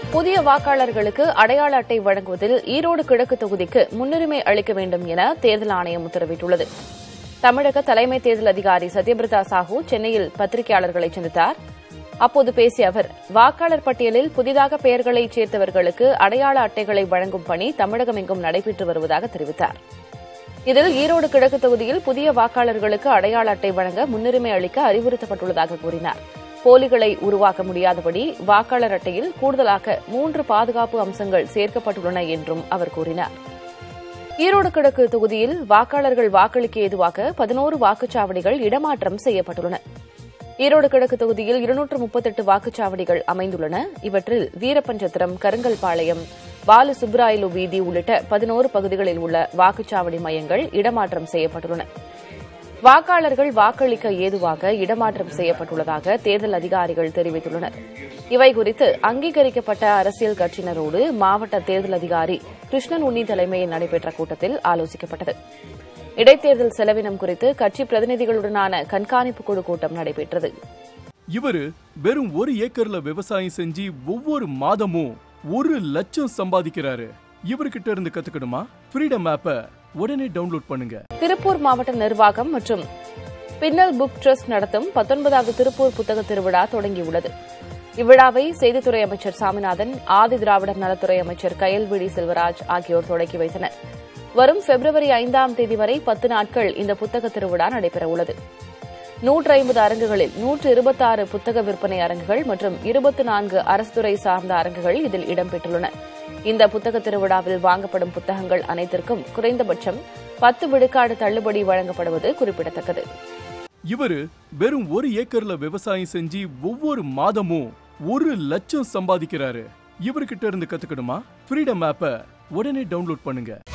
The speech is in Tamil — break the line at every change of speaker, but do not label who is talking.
புதிய வாக்காளர்களுக்கு அடையாள அட்டை வழங்குவதில் ஈரோடு கிழக்கு தொகுதிக்கு முன்னுரிமை அளிக்க வேண்டும் என தேர்தல் ஆணையம் உத்தரவிட்டுள்ளது தமிழக தலைமை தேர்தல் அதிகாரி சத்யபிரதா சாஹூ சென்னையில் பத்திரிகையாளர்களை சந்தித்தார் அப்போது பேசிய அவர் வாக்காளர் பட்டியலில் புதிதாக பெயர்களை சேர்த்தவர்களுக்கு அடையாள அட்டைகளை வழங்கும் பணி தமிழகம் எங்கும் நடைபெற்று வருவதாக தெரிவித்தார் இதில் ஈரோடு கிழக்கு தொகுதியில் புதிய வாக்காளர்களுக்கு அடையாள அட்டை வழங்க முன்னுரிமை அளிக்க அறிவுறுத்தப்பட்டுள்ளதாக கூறினார் போலிகளை உருவாக்க முடியாதபடி வாக்காளர் அட்டையில் கூடுதலாக மூன்று பாதுகாப்பு அம்சங்கள் சேர்க்கப்பட்டுள்ளன என்றும் அவர் கூறினார் ஈரோடு கிழக்கு தொகுதியில் வாக்காளர்கள் வாக்களிக்க ஏதுவாக பதினோரு வாக்குச்சாவடிகள் இடமாற்றம் செய்யப்பட்டுள்ளன ஈரோடு கிழக்கு தொகுதியில் இருநூற்று முப்பத்தெட்டு வாக்குச்சாவடிகள் அமைந்துள்ளன இவற்றில் வீரப்பஞ்சத்திரம் கருங்கல்பாளையம் பாலு சுப்ராயலு வீதி உள்ளிட்ட பதினோரு பகுதிகளில் உள்ள வாக்குச்சாவடி மையங்கள் இடமாற்றம் செய்யப்பட்டுள்ளன வாக்காளர்கள் வாக்களிக்க ஏதுவாக இடமாற்றம் செய்யப்பட்டுள்ளதாக தேர்தல் அதிகாரிகள் தெரிவித்துள்ளனர் இவை குறித்து அங்கீகரிக்கப்பட்ட அரசியல் கட்சியினரோடு மாவட்ட தேர்தல் அதிகாரி கிருஷ்ணன் உன்னி தலைமையில் நடைபெற்ற கூட்டத்தில் ஆலோசிக்கப்பட்டது இடைத்தேர்தல் செலவினம் குறித்து கட்சி பிரதிநிதிகளுடனான கண்காணிப்பு குழு கூட்டம் நடைபெற்றது
இவரு வெறும் ஒரு ஏக்கர்ல விவசாயம் செஞ்சு ஒவ்வொரு மாதமும் ஒரு லட்சம் சம்பாதிக்கிறாரு இவர்கிட்ட இருந்து கத்துக்கணுமா ஃப்ரீடம் ஆப்ப உடனே டவுன்லோட் பண்ணுங்க
திருப்பூர் மாவட்ட நிர்வாகம் மற்றும் பின்னல் புக் ட்ரஸ்ட் நடத்தும் பத்தொன்பதாவது திருப்பூர் புத்தக திருவிழா தொடங்கியுள்ளது இவ்விழாவை செய்தித்துறை அமைச்சர் சாமிநாதன் ஆதி திராவிடர் நலத்துறை அமைச்சர் கயல்விழி செல்வராஜ் ஆகியோர் தொடங்கி வைத்தனர் வரும் பிப்ரவரி ஐந்தாம் தேதி வரை பத்து நாட்கள் இந்த புத்தக திருவிழா நடைபெறவுள்ளது நூற்று ஐம்பது அரங்குகளில் நூற்று இருபத்தாறு புத்தக விற்பனை அரங்குகள் மற்றும் இருபத்தி நான்கு அரசு துறை சார்ந்த அரங்குகள் இதில் இடம்பெற்றுள்ளன இந்த புத்தக திருவிழாவில் வாங்கப்படும் புத்தகங்கள் அனைத்திற்கும் குறைந்தபட்சம் பத்து விழுக்காடு தள்ளுபடி வழங்கப்படுவது குறிப்பிடத்தக்கது
இவரு வெறும் ஒரு ஏக்கர்ல விவசாயம் செஞ்சு ஒவ்வொரு மாதமும் ஒரு லட்சம் சம்பாதிக்கிறாரு இவர்கிட்ட இருந்து கத்துக்கணுமா ஃப்ரீடம் ஆப்ப உடனே டவுன்லோட் பண்ணுங்க